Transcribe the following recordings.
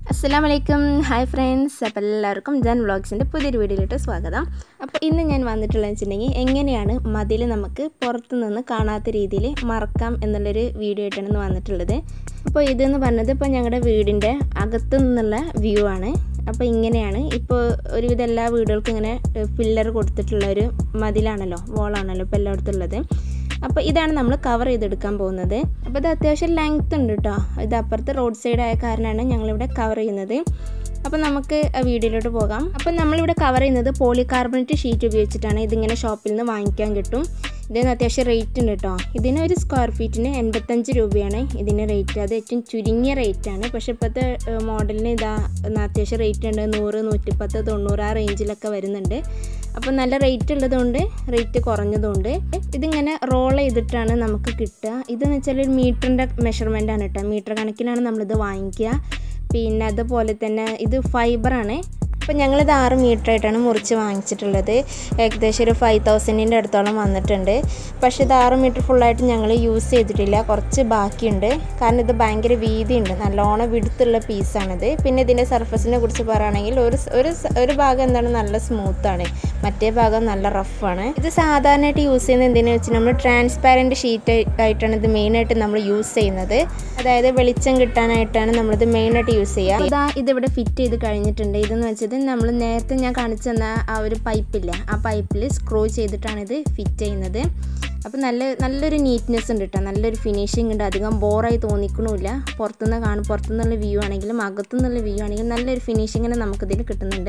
അസ്സലാമലൈക്കും hi friends അപ്പോൾ എല്ലാവർക്കും ജൻ വ്ളോഗ്സിൻ്റെ പുതിയൊരു വീഡിയോയിലോട്ട് സ്വാഗതം അപ്പോൾ ഇന്ന് ഞാൻ വന്നിട്ടുള്ളതെന്ന് വെച്ചിട്ടുണ്ടെങ്കിൽ എങ്ങനെയാണ് മതിൽ നമുക്ക് പുറത്തു നിന്ന് കാണാത്ത രീതിയിൽ മറക്കാം എന്നുള്ളൊരു വീഡിയോ ആയിട്ടാണ് ഇന്ന് വന്നിട്ടുള്ളത് അപ്പോൾ ഇതെന്ന് പറഞ്ഞത് ഇപ്പോൾ ഞങ്ങളുടെ വീടിൻ്റെ അകത്തു നിന്നുള്ള വ്യൂ ആണ് അപ്പോൾ ഇങ്ങനെയാണ് ഇപ്പോൾ ഒരുവിധം എല്ലാ വീടുകൾക്കും ഇങ്ങനെ പില്ലർ കൊടുത്തിട്ടുള്ള ഒരു മതിലാണല്ലോ വോളാണല്ലോ ഇപ്പോൾ എല്ലായിടത്തും ഉള്ളത് അപ്പോൾ ഇതാണ് നമ്മൾ കവർ ചെയ്തെടുക്കാൻ പോകുന്നത് അപ്പോൾ ഇത് അത്യാവശ്യം ലെങ്ത് ഉണ്ട് കേട്ടോ ഇത് അപ്പുറത്ത് റോഡ് സൈഡ് ആയ കാരണമാണ് ഞങ്ങളിവിടെ കവർ ചെയ്യുന്നത് അപ്പോൾ നമുക്ക് ആ വീഡിയോയിലോട്ട് പോകാം അപ്പോൾ നമ്മളിവിടെ കവർ ചെയ്യുന്നത് പോളികാർബണേറ്റ് ഷീറ്റ് ഉപയോഗിച്ചിട്ടാണ് ഇതിങ്ങനെ ഷോപ്പിൽ നിന്ന് വാങ്ങിക്കാൻ കിട്ടും ഇതിന് അത്യാവശ്യം റേറ്റ് ഉണ്ട് കേട്ടോ ഇതിന് ഒരു സ്ക്വയർ ഫീറ്റിന് എൺപത്തഞ്ച് രൂപയാണ് ഇതിന് റേറ്റ് അത് ഏറ്റവും ചുരുങ്ങിയ റേറ്റാണ് പക്ഷേ ഇപ്പോഴത്തെ മോഡലിന് ഇതാ അത്യാവശ്യം റേറ്റ് ഉണ്ട് നൂറ് നൂറ്റിപ്പത്ത് തൊണ്ണൂറ് ആ റേഞ്ചിലൊക്കെ വരുന്നുണ്ട് അപ്പോൾ നല്ല റേറ്റ് ഉള്ളതുകൊണ്ട് റേറ്റ് കുറഞ്ഞതുകൊണ്ട് ഇതിങ്ങനെ റോൾ ചെയ്തിട്ടാണ് നമുക്ക് കിട്ടുക ഇതെന്ന് വെച്ചാൽ ഒരു മീറ്ററിൻ്റെ മെഷർമെൻ്റ് ആണ് കേട്ടോ മീറ്റർ കണക്കിനാണ് നമ്മളിത് വാങ്ങിക്കുക പിന്നെ അതുപോലെ തന്നെ ഇത് ഫൈബറാണ് അപ്പോൾ ഞങ്ങളിത് ആറ് മീറ്റർ ആയിട്ടാണ് മുറിച്ച് വാങ്ങിച്ചിട്ടുള്ളത് ഏകദേശം ഒരു ഫൈവ് തൗസൻഡിൻ്റെ അടുത്തോളം വന്നിട്ടുണ്ട് പക്ഷേ ഇത് ആറ് മീറ്റർ ഫുള്ളായിട്ട് ഞങ്ങൾ യൂസ് ചെയ്തിട്ടില്ല കുറച്ച് ബാക്കിയുണ്ട് കാരണം ഇത് ഭയങ്കര വീതിയുണ്ട് നല്ലോണം വിടുത്തുള്ള പീസാണിത് പിന്നെ ഇതിൻ്റെ സർഫസിനെ കുറിച്ച് പറയുകയാണെങ്കിൽ ഒരു ഒരു ഒരു ഭാഗം എന്താണ് നല്ല സ്മൂത്താണ് മറ്റേ ഭാഗം നല്ല റഫാണ് ഇത് സാധാരണയായിട്ട് യൂസ് ചെയ്യുന്നത് എന്തിനാ വെച്ചാൽ നമ്മൾ ട്രാൻസ്പാരൻറ്റ് ഷീറ്റ് ആയിട്ടാണ് ഇത് മെയിനായിട്ട് നമ്മൾ യൂസ് ചെയ്യുന്നത് അതായത് വെളിച്ചം കിട്ടാനായിട്ടാണ് നമ്മളിത് മെയിനായിട്ട് യൂസ് ചെയ്യുക ഇതാ ഇതിവിടെ ഫിറ്റ് ചെയ്ത് കഴിഞ്ഞിട്ടുണ്ട് ഇതെന്ന് വെച്ചത് നമ്മൾ നേരത്തെ ഞാൻ കാണിച്ചു തന്ന ആ ഒരു പൈപ്പില്ല ആ പൈപ്പിൽ സ്ക്രൂ ചെയ്തിട്ടാണ് ഇത് ഫിറ്റ് ചെയ്യുന്നത് അപ്പോൾ നല്ല നല്ലൊരു നീറ്റ്നെസ് ഉണ്ട് കേട്ടോ നല്ലൊരു ഫിനിഷിംഗ് ഉണ്ട് അധികം ബോറായി തോന്നിക്കണമില്ല പുറത്തുനിന്ന് കാണും പുറത്തുനിന്നുള്ള വ്യൂ ആണെങ്കിലും അകത്തുനിന്നുള്ള വ്യൂ ആണെങ്കിലും നല്ലൊരു ഫിനിഷിങ്ങിന് നമുക്കിതിൽ കിട്ടുന്നുണ്ട്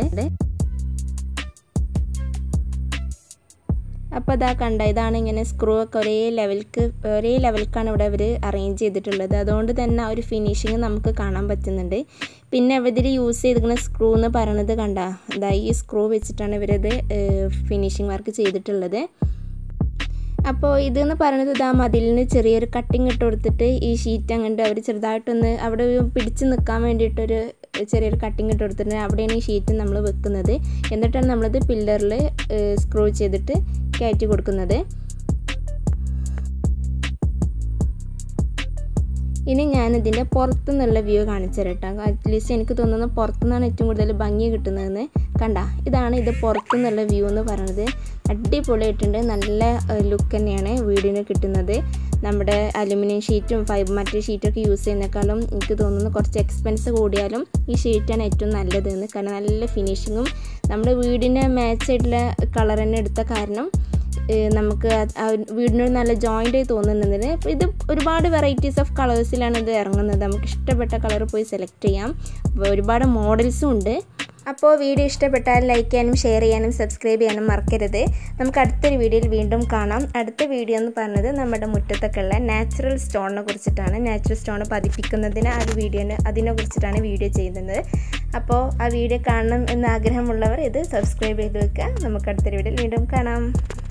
അപ്പോൾ ഇതാ കണ്ട ഇതാണ് ഇങ്ങനെ സ്ക്രൂ ഒക്കെ ഒരേ ലെവൽക്ക് ഒരേ ലെവൽക്കാണ് ഇവിടെ അവർ അറേഞ്ച് ചെയ്തിട്ടുള്ളത് അതുകൊണ്ട് തന്നെ ആ ഒരു ഫിനിഷിങ് നമുക്ക് കാണാൻ പറ്റുന്നുണ്ട് പിന്നെ ഇതിൽ യൂസ് ചെയ്തിരിക്കുന്ന സ്ക്രൂ എന്ന് പറയണത് കണ്ട ഇതാ ഈ സ്ക്രൂ വെച്ചിട്ടാണ് ഇവരത് ഫിനിഷിങ് വർക്ക് ചെയ്തിട്ടുള്ളത് അപ്പോൾ ഇതെന്ന് പറയുന്നത് ഇതാ മതിലിന് ചെറിയൊരു കട്ടിങ് ഇട്ട് കൊടുത്തിട്ട് ഈ ഷീറ്റ് അങ്ങോട്ട് അവർ ചെറുതായിട്ടൊന്ന് അവിടെ പിടിച്ച് നിൽക്കാൻ വേണ്ടിയിട്ടൊരു ചെറിയൊരു കട്ടിങ് ഇട്ട് കൊടുത്തിട്ട് അവിടെയാണ് ഈ ഷീറ്റ് നമ്മൾ വെക്കുന്നത് എന്നിട്ടാണ് നമ്മളത് പില്ലറിൽ സ്ക്രൂ ചെയ്തിട്ട് കയറ്റി കൊടുക്കുന്നത് ഇനി ഞാനിതിൻ്റെ പുറത്തുനിന്നുള്ള വ്യൂ കാണിച്ചു തരട്ടോ അറ്റ്ലീസ്റ്റ് എനിക്ക് തോന്നുന്നു പുറത്തുനിന്നാണ് ഏറ്റവും കൂടുതൽ ഭംഗി കിട്ടുന്നതെന്ന് കണ്ട ഇതാണ് ഇത് പുറത്തുനിന്നുള്ള വ്യൂ എന്ന് പറയുന്നത് അടിപൊളിയായിട്ടുണ്ട് നല്ല ലുക്ക് തന്നെയാണ് വീടിന് കിട്ടുന്നത് നമ്മുടെ അലുമിനിയം ഷീറ്റും ഫൈബർ മറ്റേ ഷീറ്റൊക്കെ യൂസ് ചെയ്യുന്നേക്കാളും എനിക്ക് തോന്നുന്നു കുറച്ച് എക്സ്പെൻസ് കൂടിയാലും ഈ ഷീറ്റാണ് ഏറ്റവും നല്ലതെന്ന് കാരണം നല്ല ഫിനിഷിങ്ങും നമ്മുടെ വീടിന് മാച്ച് ആയിട്ടുള്ള കളർ തന്നെ എടുത്ത കാരണം നമുക്ക് വീടിനൊരു നല്ല ജോയിൻ്റ് ആയി തോന്നുന്നതിന് ഇത് ഒരുപാട് വെറൈറ്റീസ് ഓഫ് കളേഴ്സിലാണ് ഇത് ഇറങ്ങുന്നത് നമുക്ക് ഇഷ്ടപ്പെട്ട കളർ പോയി സെലക്ട് ചെയ്യാം ഒരുപാട് മോഡൽസും ഉണ്ട് അപ്പോൾ വീഡിയോ ഇഷ്ടപ്പെട്ടാൽ ലൈക്ക് ചെയ്യാനും ഷെയർ ചെയ്യാനും സബ്സ്ക്രൈബ് ചെയ്യാനും മറക്കരുത് നമുക്ക് അടുത്തൊരു വീഡിയോയിൽ വീണ്ടും കാണാം അടുത്ത വീഡിയോ എന്ന് പറഞ്ഞത് നമ്മുടെ മുറ്റത്തൊക്കെ ഉള്ള നാച്ചുറൽ സ്റ്റോണിനെ കുറിച്ചിട്ടാണ് നാച്ചുറൽ സ്റ്റോൺ പതിപ്പിക്കുന്നതിന് ആ വീഡിയോന് അതിനെ കുറിച്ചിട്ടാണ് വീഡിയോ ചെയ്യുന്നത് അപ്പോൾ ആ വീഡിയോ കാണണം എന്ന് ആഗ്രഹമുള്ളവർ ഇത് സബ്സ്ക്രൈബ് ചെയ്ത് വെക്കുക നമുക്ക് അടുത്തൊരു വീഡിയോയിൽ വീണ്ടും കാണാം